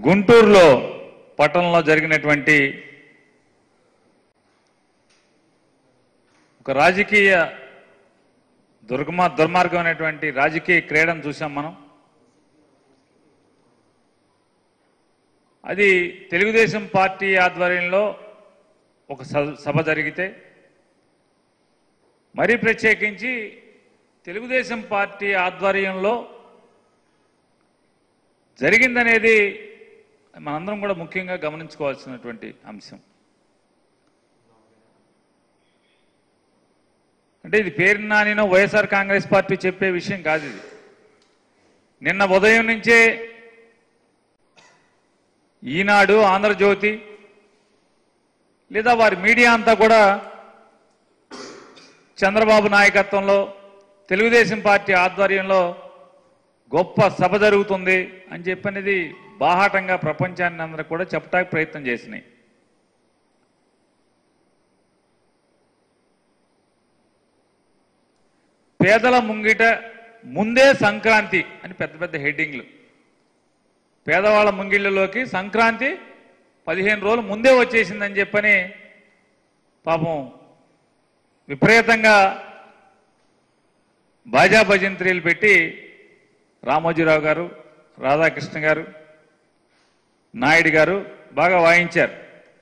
గుంటూరులో పట్టణంలో జరిగినటువంటి ఒక రాజకీయ దుర్గమ దుర్మార్గమైనటువంటి రాజకీయ క్రీడను చూసాం మనం అది తెలుగుదేశం పార్టీ ఆధ్వర్యంలో ఒక స- సభ జరిగితే మరీ ప్రత్యేకించి తెలుగుదేశం పార్టీ ఆధ్వర్యంలో జరిగిందనేది మనందరం కూడా ముఖ్యంగా గమనించుకోవాల్సినటువంటి అంశం అంటే ఇది పేరు నానినో వైఎస్ఆర్ కాంగ్రెస్ పార్టీ చెప్పే విషయం కాదు ఇది నిన్న ఉదయం నుంచే ఈనాడు ఆంధ్రజ్యోతి లేదా వారి మీడియా అంతా కూడా చంద్రబాబు నాయకత్వంలో తెలుగుదేశం పార్టీ ఆధ్వర్యంలో గొప్ప సభ జరుగుతుంది అని చెప్పనేది బాహాటంగా ప్రపంచాన్ని అందరూ కూడా చెప్పడానికి ప్రయత్నం చేసినాయి పేదల ముంగిట ముందే సంక్రాంతి అని పెద్ద పెద్ద హెడ్డింగ్లు పేదవాళ్ళ ముంగిళ్ళలోకి సంక్రాంతి పదిహేను రోజులు ముందే వచ్చేసిందని చెప్పని పాపం విపరీతంగా బాజా భజంత్రీలు పెట్టి రామోజీరావు గారు రాధాకృష్ణ గారు నాయుడు గారు బాగా వాయించారు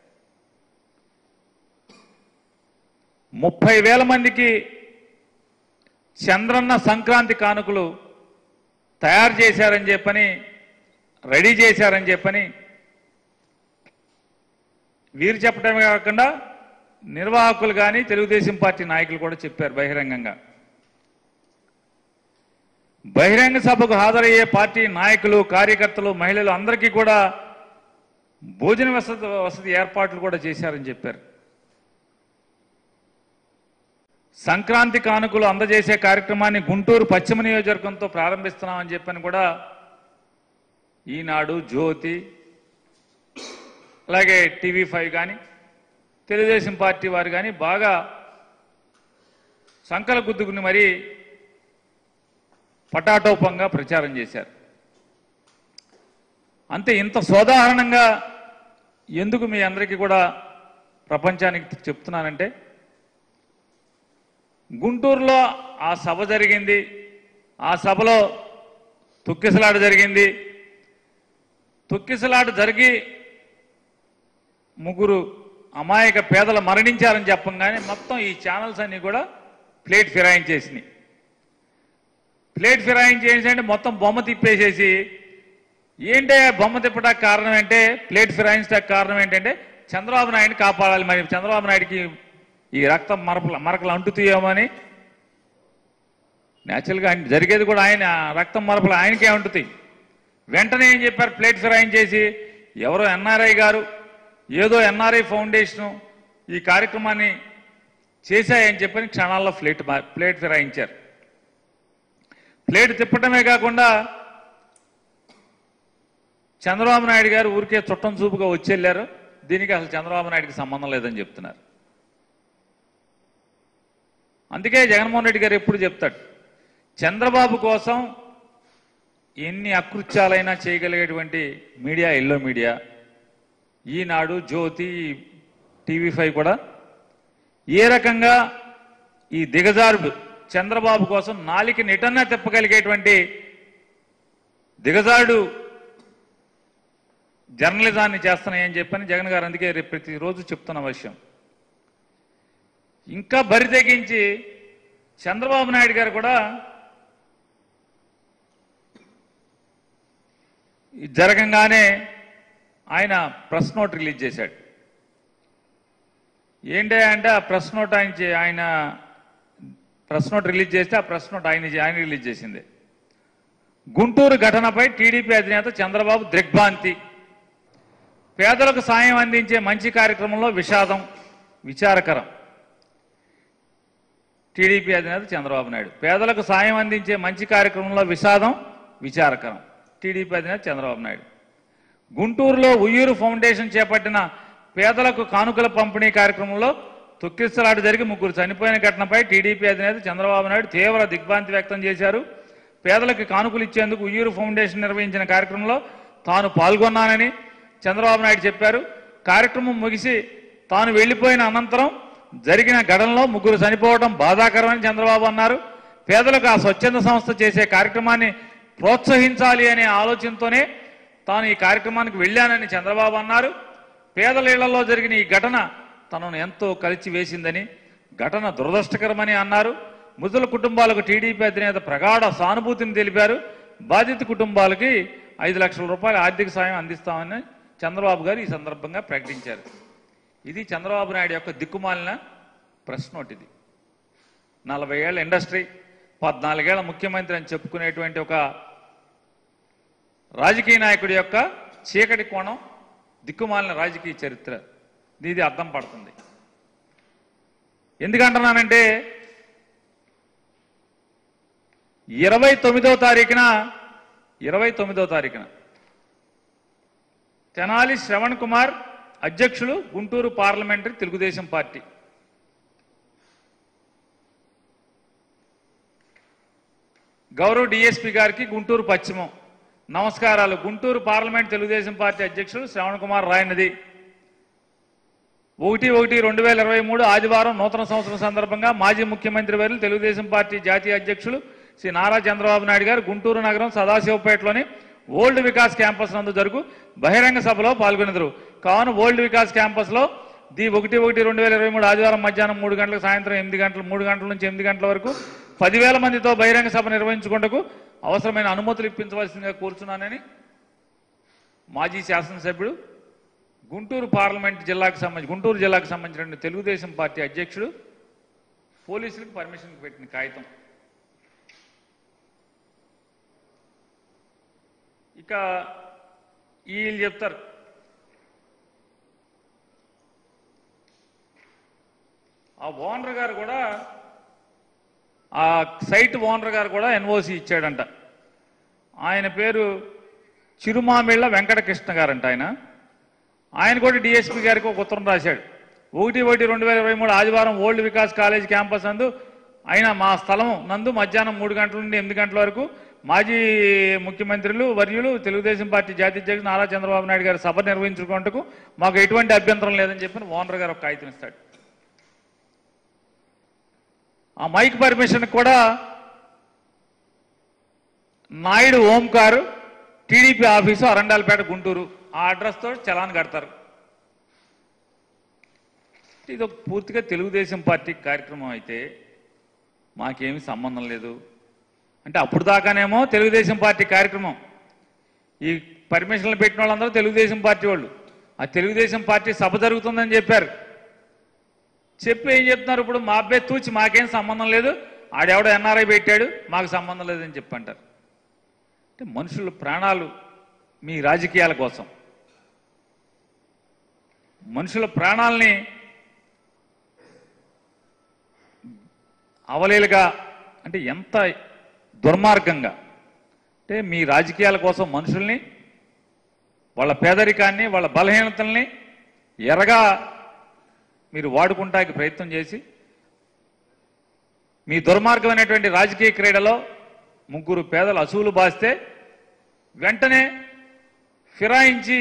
ముప్పై వేల మందికి చంద్రన్న సంక్రాంతి కానుకలు తయారు చేశారని చెప్పని రెడీ చేశారని చెప్పని వీరు చెప్పడమే కాకుండా నిర్వాహకులు కానీ తెలుగుదేశం పార్టీ నాయకులు కూడా చెప్పారు బహిరంగంగా బహిరంగ సభకు హాజరయ్యే పార్టీ నాయకులు కార్యకర్తలు మహిళలు అందరికీ కూడా భోజన వసతి వసతి ఏర్పాట్లు కూడా చేశారని చెప్పారు సంక్రాంతి కానుకలు అందజేసే కార్యక్రమాన్ని గుంటూరు పశ్చిమ నియోజకవర్గంతో ప్రారంభిస్తున్నామని చెప్పని కూడా ఈనాడు జ్యోతి అలాగే టీవీ ఫైవ్ కానీ తెలుగుదేశం పార్టీ వారు కానీ బాగా సంకల గుద్దుకుని మరీ పటాటోపంగా ప్రచారం చేశారు అంతే ఇంత సోదాహరణంగా ఎందుకు మీ అందరికీ కూడా ప్రపంచానికి చెప్తున్నానంటే గుంటూరులో ఆ సభ జరిగింది ఆ సభలో తొక్కిసలాట జరిగింది తొక్కిసలాట జరిగి ముగ్గురు అమాయక పేదలు మరణించారని చెప్పంగానే మొత్తం ఈ ఛానల్స్ అన్ని కూడా ప్లేట్ ఫిరాయించేసినాయి ప్లేట్ ఫిరాయించేసి అంటే మొత్తం బొమ్మ తిప్పేసేసి ఏంటే బొమ్మ తిప్పడానికి కారణం ఏంటే ప్లేట్ ఫిరాయించడానికి కారణం ఏంటంటే చంద్రబాబు నాయుడిని కాపాడాలి మరి చంద్రబాబు నాయుడికి ఈ రక్తం మరపల మరకలు అంటుతాయేమని న్యాచురల్గా ఆయన జరిగేది కూడా ఆయన రక్తం మరపలు ఆయనకే అంటుతాయి వెంటనే ఏం చెప్పారు ప్లేట్ ఫిరాయించేసి ఎవరో ఎన్ఆర్ఐ గారు ఏదో ఎన్ఆర్ఐ ఫౌండేషను ఈ కార్యక్రమాన్ని చేశాయని చెప్పని క్షణాల్లో ప్లేట్ మా- ప్లేట్ ఫిరాయించారు ప్లేట్ తిప్పటమే కాకుండా చంద్రబాబు నాయుడు గారు ఊరికే చుట్టం చూపుగా వచ్చెళ్ళారు దీనికి అసలు చంద్రబాబు నాయుడికి సంబంధం లేదని చెప్తున్నారు అందుకే జగన్మోహన్ రెడ్డి గారు ఎప్పుడు చెప్తాడు చంద్రబాబు కోసం ఎన్ని అకృత్యాలైనా చేయగలిగేటువంటి media yellow media Eenadu Jyothi TV five కూడా ఏ రకంగా ఈ దిగజారుడు చంద్రబాబు కోసం నాలికి నిటన్న తిప్పగలిగేటువంటి దిగజారుడు జర్నలిజాన్ని చేస్తున్నాయని చెప్పని జగన్ గారు అందుకే రేపు ప్రతిరోజు చెప్తున్న విషయం ఇంకా బరి తెగించి చంద్రబాబు నాయుడు గారు కూడా ఇది జరగంగానే ఆయన ప్రెస్ నోట్ రిలీజ్ చేశాడు ఏంటి అంటే ఆ ప్రెస్ నోట్ ఆయన చే- ఆయన ప్రెస్ నోట్ రిలీజ్ చేస్తే ఆ ప్రెస్ నోట్ ఆయన ఆయన రిలీజ్ చేసింది గుంటూరు ఘటనపై టీడీపీ అధినేత చంద్రబాబు దిగ్భ్రాంతి పేదలకు సాయం అందించే మంచి కార్యక్రమంలో విషాదం విచారకరం టీడీపీ అధినేత చంద్రబాబు నాయుడు పేదలకు సాయం అందించే మంచి కార్యక్రమంలో విషాదం విచారకరం టీడీపీ అధినేత చంద్రబాబు నాయుడు గుంటూరులో ఉయ్యూరు ఫౌండేషన్ చేపట్టిన పేదలకు కానుకల పంపిణీ కార్యక్రమంలో తొక్కిసలాట జరిగి ముగ్గురు చనిపోయిన ఘటనపై టీడీపీ అధినేత చంద్రబాబు నాయుడు తీవ్ర దిగ్భ్రాంతి వ్యక్తం చేశారు పేదలకు కానుకలు ఇచ్చేందుకు ఉయ్యూరు ఫౌండేషన్ నిర్వహించిన కార్యక్రమంలో తాను పాల్గొన్నానని చంద్రబాబు నాయుడు చెప్పారు కార్యక్రమం ముగిసి తాను వెళ్లిపోయిన అనంతరం జరిగిన ఘటనలో ముగ్గురు చనిపోవడం బాధాకరమని చంద్రబాబు అన్నారు పేదలకు ఆ స్వచ్ఛంద సంస్థ చేసే కార్యక్రమాన్ని ప్రోత్సహించాలి అనే ఆలోచనతోనే తాను ఈ కార్యక్రమానికి వెళ్ళానని చంద్రబాబు అన్నారు పేదల ఇళ్లలో జరిగిన ఈ ఘటన తనను ఎంతో కలిచి వేసిందని ఘటన దురదృష్టకరమని అన్నారు మృతుల కుటుంబాలకు టీడీపీ అధినేత ప్రగాఢ సానుభూతిని తెలిపారు బాధిత కుటుంబాలకి ఐదు లక్షల రూపాయల ఆర్థిక సాయం అందిస్తామని చంద్రబాబు గారు ఈ సందర్భంగా ప్రకటించారు ఇది చంద్రబాబు నాయుడు యొక్క దిక్కుమాలిన ప్రెస్ నోట్ ఇది నలభై ఏళ్ళ ఇండస్ట్రీ పద్నాలుగేళ్ల ముఖ్యమంత్రి అని చెప్పుకునేటువంటి ఒక రాజకీయ నాయకుడి యొక్క చీకటి కోణం దిక్కుమాలిన రాజకీయ చరిత్ర ఇది అర్థం పడుతుంది ఎందుకంటున్నానంటే ఇరవై తొమ్మిదో తారీఖున ఇరవై తొమ్మిదో తారీఖున తెనాలి శ్రవణ్ కుమార్ అధ్యక్షులు గుంటూరు పార్లమెంటరీ తెలుగుదేశం పార్టీ గౌరవ్ డిఎస్పి గారికి గుంటూరు పశ్చిమం నమస్కారాలు గుంటూరు పార్లమెంట్ తెలుగుదేశం పార్టీ అధ్యక్షులు శ్రవణ్ కుమార్ రాయనది ఒకటి ఒకటి రెండు వేల ఇరవై మూడు ఆదివారం నూతన సంవత్సరం సందర్భంగా మాజీ ముఖ్యమంత్రి వర్యులు తెలుగుదేశం పార్టీ జాతీయ అధ్యక్షులు శ్రీ నారా చంద్రబాబు నాయుడు గారు గుంటూరు నగరం సదాశివపేటలోని ఓల్డ్ వికాస్ క్యాంపస్ నందు జరుగు బహిరంగ సభలో పాల్గొనెదరు కావున ఓల్డ్ వికాస్ క్యాంపస్ లో ది ఒకటి ఒకటి రెండు వేల ఇరవై మూడు ఆదివారం మధ్యాహ్నం మూడు గంటలకు సాయంత్రం ఎనిమిది గంటలు మూడు గంటల నుంచి ఎనిమిది గంటల వరకు పదివేల మందితో బహిరంగ సభ నిర్వహించుకుంటకు అవసరమైన అనుమతులు ఇప్పించవలసిందిగా కోరుచున్నానని మాజీ శాసనసభ్యుడు గుంటూరు పార్లమెంట్ జిల్లాకు సంబంధించి గుంటూరు జిల్లాకు సంబంధించిన తెలుగుదేశం పార్టీ అధ్యక్షుడు పోలీసులకు పర్మిషన్ పెట్టిన కాగితం ఇక వీళ్ళు చెప్తారు ఆ ఓనర్ గారు కూడా ఆ సైట్ ఓనర్ గారు కూడా ఎన్ఓసి ఇచ్చాడంట ఆయన పేరు చిరుమామిళ్ళ వెంకటకృష్ణ గారంట ఆయన ఆయన కూడా డిఎస్పీ గారికి ఒక ఉత్తరం రాశాడు ఒకటి ఒకటి రెండు వేల ఇరవై మూడు ఆదివారం ఓల్డ్ వికాస్ కాలేజ్ క్యాంపస్ నందు అయినా మా స్థలం నందు మధ్యాహ్నం మూడు గంటల నుండి ఎనిమిది గంటల వరకు మాజీ ముఖ్యమంత్రులు వర్యులు తెలుగుదేశం పార్టీ జాతీయ అధ్యక్షుడు నారా చంద్రబాబు నాయుడు గారి సభ నిర్వహించుకుంటకు మాకు ఎటువంటి అభ్యంతరం లేదని చెప్పి ఓనర్ గారు ఒక కాగితం ఇస్తాడు ఆ మైక్ పర్మిషన్ కూడా నాయుడు ఓంకారు టీడీపీ ఆఫీసు అరండాలపేట గుంటూరు ఆ అడ్రస్తో చలాన్ కడతారు ఇది ఒక పూర్తిగా తెలుగుదేశం పార్టీ కార్యక్రమం అయితే మాకేమీ సంబంధం లేదు అంటే అప్పుడు దాకానేమో తెలుగుదేశం పార్టీ కార్యక్రమం ఈ పర్మిషన్లు పెట్టిన వాళ్ళందరూ తెలుగుదేశం పార్టీ వాళ్ళు ఆ తెలుగుదేశం పార్టీ సభ జరుగుతుందని చెప్పారు చెప్పి ఏం చెప్తున్నారు ఇప్పుడు మా అబ్బాయి తూచి మాకేం సంబంధం లేదు ఆడెవడో ఎన్ఆర్ఐ పెట్టాడు మాకు సంబంధం లేదని చెప్పి అంటారు అంటే మనుషుల ప్రాణాలు మీ రాజకీయాల కోసం మనుషుల ప్రాణాలని అవలేలుగా అంటే ఎంత దుర్మార్గంగా అంటే మీ రాజకీయాల కోసం మనుషుల్ని వాళ్ళ పేదరికాన్ని వాళ్ళ బలహీనతల్ని ఎరగా మీరు వాడుకుంటానికి ప్రయత్నం చేసి మీ దుర్మార్గమైనటువంటి రాజకీయ క్రీడలో ముగ్గురు పేదలు అసూలు బాస్తే వెంటనే ఫిరాయించి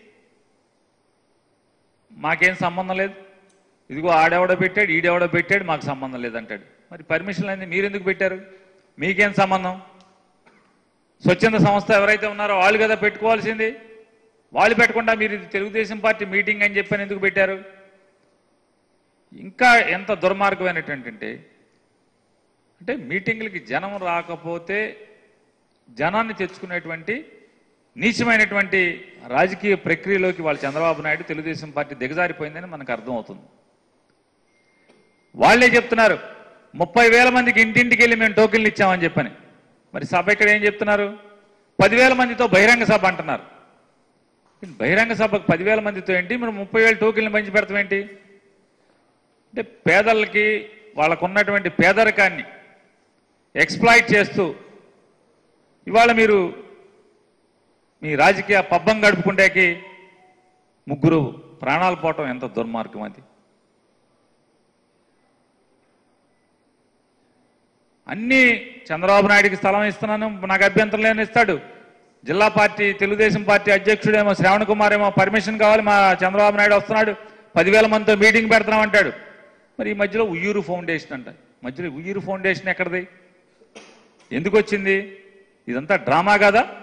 మాకేం సంబంధం లేదు ఇదిగో ఆడెవడో పెట్టాడు ఈడెవడో పెట్టాడు మాకు సంబంధం లేదంటాడు మరి పర్మిషన్ అనేది మీరు ఎందుకు పెట్టారు మీకేం సంబంధం స్వచ్ఛంద సంస్థ ఎవరైతే ఉన్నారో వాళ్ళు కదా పెట్టుకోవాల్సింది వాళ్ళు పెట్టకుండా మీరు ఇది తెలుగుదేశం పార్టీ మీటింగ్ అని చెప్పని ఎందుకు పెట్టారు ఇంకా ఎంత దుర్మార్గమైనటువంటి అంటే మీటింగ్లకి జనం రాకపోతే జనాన్ని తెచ్చుకునేటువంటి నీచమైనటువంటి రాజకీయ ప్రక్రియలోకి వాళ్ళు చంద్రబాబు నాయుడు తెలుగుదేశం పార్టీ దిగజారిపోయిందని మనకు అర్థమవుతుంది వాళ్ళే చెప్తున్నారు ముప్పై వేల మందికి ఇంటింటికి వెళ్ళి మేము టోకెన్లు ఇచ్చామని చెప్పని మరి సభ ఇక్కడ ఏం చెప్తున్నారు పదివేల మందితో బహిరంగ సభ అంటున్నారు బహిరంగ సభకు పదివేల మందితో ఏంటి మరి ముప్పై వేల టోకెన్లు పంచి పెడతాం ఏంటి అంటే పేదలకి వాళ్ళకు ఉన్నటువంటి పేదరికాన్ని ఎక్స్ప్లాయిట్ చేస్తూ ఇవాళ మీరు మీ రాజకీయ పబ్బం గడుపుకుంటేకి ముగ్గురు ప్రాణాలు పోవటం ఎంత దుర్మార్గం అది అన్ని చంద్రబాబు నాయుడికి స్థలం ఇస్తున్నాను నాకు అభ్యంతరం లేని ఇస్తాడు జిల్లా పార్టీ తెలుగుదేశం పార్టీ అధ్యక్షుడేమో శ్రావణ్ కుమార్ ఏమో పర్మిషన్ కావాలి మా చంద్రబాబు నాయుడు వస్తున్నాడు పదివేల మందితో మీటింగ్ పెడతాం అంటాడు మరి ఈ మధ్యలో ఉయ్యూరు ఫౌండేషన్ అంట మధ్యలో ఉయ్యూరు ఫౌండేషన్ ఎక్కడిది ఎందుకు వచ్చింది ఇదంతా డ్రామా కదా